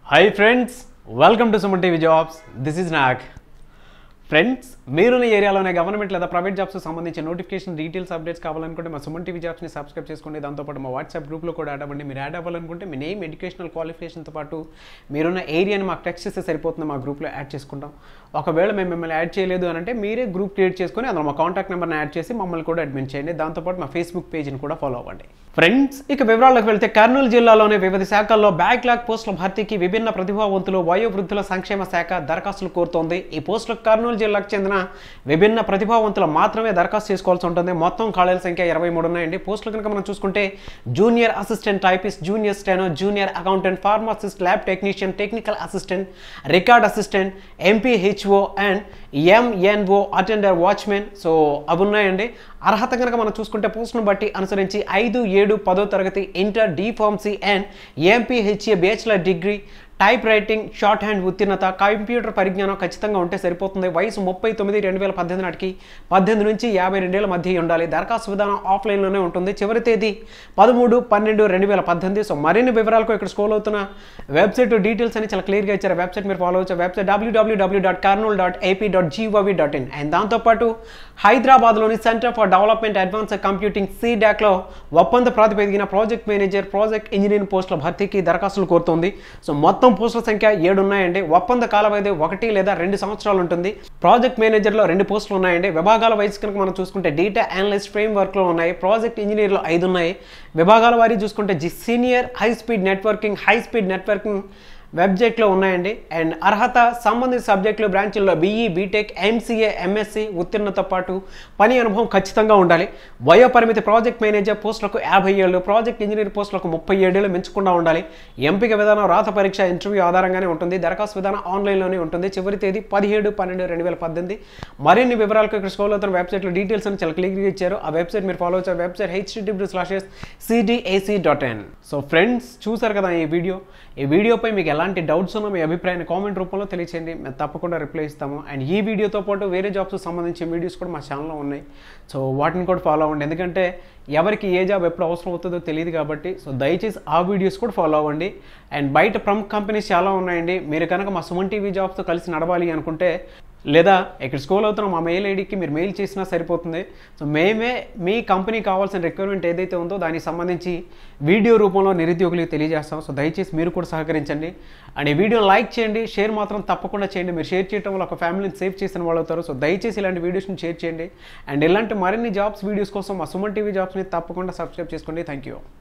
hi friends welcome to Suman TV jobs this is Nag friends మీరున్న ఏరియాలోనే government లేదా private jobs సంబంధించిన నోటిఫికేషన్ డీటెయిల్స్ అప్డేట్స్ కావాలనుకుంటే మా సుమన్ టీవీ జాబ్స్ని సబ్స్క్రైబ్ చేసుకోండి దాంతోపాటు మా వాట్సాప్ గ్రూప్లో కూడా యాడ్ అవ్వండి మీరు యాడ్ అవ్వాలనుకుంటే మీ నేమ్ ఎడ్యుకేషనల్ క్వాలిఫికేషన్తో పాటు మీరున్న ఏరియాని మాకు టెక్స్ట్ చేస్తే సరిపోతుంది మా గ్రూప్లో యాడ్ చేసుకుంటాం ఒకవేళ మేము మిమ్మల్ని యాడ్ చేయలేదు అని అంటే మీరే గ్రూప్ క్రియేట్ చేసుకొని అందులో మా కాంటాక్ట్ నెంబర్ని యాడ్ చేసి మమ్మల్ని కూడా అడ్మిట్ చేయండి దాంతోపాటు మా ఫేస్బుక్ పేజ్ని కూడా ఫాలో అవ్వండి ఫ్రెండ్స్ ఇక వివరాల్లోకి వెళ్తే కర్నూలు జిల్లాలోని వివిధ శాఖల్లో బ్యాక్లాగ్ పోస్టుల భర్తీకి విభిన్న ప్రతిభావంతులు వయోవృద్ధుల సంక్షేమ శాఖ దరఖాస్తులు కోరుతోంది ఈ పోస్టులకు కర్నూలు జిల్లాకు చెందిన విభిన్న ప్రతిభావంతులు మాత్రమే దరఖాస్తు చేసుకోవాల్సి ఉంటుంది మొత్తం ఖాళీల సంఖ్య ఇరవై మూడు ఉన్నాయండి పోస్టులు కనుక మనం చూసుకుంటే junior assistant typist junior steno junior accountant pharmacist lab technician technical assistant record assistant MPHO and MNO attender watchman so అవి ఉన్నాయండి అర్హత కనుక మనం చూసుకుంటే పోస్టును బట్టి అనుసరించి ఐదు ఏడు పదో తరగతి inter D pharmacy and MPHA bachelor degree typewriting shorthand ఉత్తీర్ణత కంప్యూటర్ పరిజ్ఞానం ఖచ్చితంగా ఉంటే సరిపోతుంది వయసు ముప్పై తొమ్మిది రెండు వేల పద్దెనిమిది నాటికి పద్దెనిమిది నుంచి యాభై రెండేళ్ల మధ్య ఉండాలి దరఖాస్తు విధానం ఆఫ్లైన్లోనే ఉంటుంది చివరి తేదీ పదమూడు పన్నెండు రెండు వేల పద్దెనిమిది సో మరిన్ని వివరాలకు ఇక్కడ స్క్రోల్ అవుతున్న వెబ్సైట్ డీటెయిల్స్ అని చాలా క్లియర్గా ఇచ్చారు వెబ్సైట్ మీరు ఫాలో అవచ్చు website WWW dot Kurnool dot AP dot GOV dot in and దాంతోపాటు హైదరాబాద్లోని centre for development advance computing సీడాక్లో ఒప్పంద ప్రాతిపదికన ప్రాజెక్ట్ మేనేజర్ ప్రాజెక్ట్ ఇంజనీరింగ్ పోస్టుల భర్తీకి దరఖాస్తులు కోరుతోంది సో మొత్తం పోస్టుల సంఖ్య ఏడు ఉన్నాయండి ఒప్పంద కాల వ్యవధి ఒకటి లేదా రెండు సంవత్సరాలు ఉంటుంది ప్రాజెక్ట్ మేనేజర్లో రెండు పోస్టులు ఉన్నాయండి విభాగాల వయసు కనుక మనం చూసుకుంటే డేటా అనలిస్ట్ ఫ్రేమ్ వర్క్లో ఉన్నాయి ప్రాజెక్ట్ ఇంజనీర్లో ఐదు ఉన్నాయి విభాగాల వారీ చూసుకుంటే G senior high speed networking high speed networking వెబ్జెక్ట్లో ఉన్నాయండి అండ్ అర్హత సంబంధిత సబ్జెక్టులు బ్రాంచుల్లో బీఈ బీటెక్ ఎంసీఏ ఎంఎస్సి ఉత్తీర్ణతో పాటు పని అనుభవం ఖచ్చితంగా ఉండాలి వయో పరిమితి ప్రాజెక్ట్ మేనేజర్ పోస్టులకు యాభై ఏళ్ళు ప్రాజెక్ట్ ఇంజనీర్ పోస్టులకు ముప్పై ఏడేళ్ళు మించకుండా ఉండాలి ఎంపిక విధానం రాత పరీక్ష ఇంటర్వ్యూ ఆధారంగానే ఉంటుంది దరఖాస్తు విధానం ఆన్లైన్లోనే ఉంటుంది చివరి తేదీ పదిహేడు పన్నెండు రెండు వేల పద్దెనిమిది మరిన్ని వివరాలకు ఇక్కడ స్కూల్ అవుతున్న వెబ్సైట్లో డీటెయిల్స్ అని చాలా క్లియర్గా ఇచ్చారు ఆ వెబ్సైట్ మీరు ఫాలో వచ్చే వెబ్సైట్ హెచ్డిబ్ల్యూ slashes CDAC dot in so friends చూసారు కదా ఈ వీడియో ఈ వీడియోపై మీకు ఎలాంటి డౌట్స్ ఉన్నా మీ అభిప్రాయాన్ని కామెంట్ రూపంలో తెలియచేయండి మేము తప్పకుండా రిప్లై ఇస్తాము అండ్ ఈ వీడియోతో పాటు వేరే జాబ్స్ సంబంధించిన వీడియోస్ కూడా మా ఛానల్లో ఉన్నాయి సో వాటిని కూడా ఫాలో అవ్వండి ఎందుకంటే ఎవరికి ఏ జాబ్ ఎప్పుడు అవసరం అవుతుందో తెలియదు కాబట్టి సో దయచేసి ఆ వీడియోస్ కూడా ఫాలో అవ్వండి అండ్ బయట ప్రముఖ కంపెనీస్ చాలా ఉన్నాయండి మీరు కనుక మా సుమన్ టీవీ జాబ్స్తో కలిసి నడవాలి అనుకుంటే లేదా ఇక్కడ స్కూల్ అవుతున్న మా మెయిల్ ఐడికి మీరు మెయిల్ చేసినా సరిపోతుంది సో మేమే మీ కంపెనీ కావాల్సిన రిక్వైర్మెంట్ ఏదైతే ఉందో దానికి సంబంధించి వీడియో రూపంలో నిరుద్యోగులకు తెలియజేస్తాం సో దయచేసి మీరు కూడా సహకరించండి అండ్ ఈ వీడియో లైక్ చేయండి షేర్ మాత్రం తప్పకుండా చేయండి మీరు షేర్ చేయడం వల్ల ఒక ఫ్యామిలీని సేవ్ చేసిన వాళ్ళు అవుతారు సో దయచేసి ఇలాంటి వీడియోస్ని షేర్ చేయండి అండ్ ఇలాంటి మరిన్ని జాబ్స్ వీడియోస్ కోసం మా సుమన్ టీవీ జాబ్స్ని తప్పకుండా సబ్స్క్రైబ్ చేసుకోండి థ్యాంక్ యూ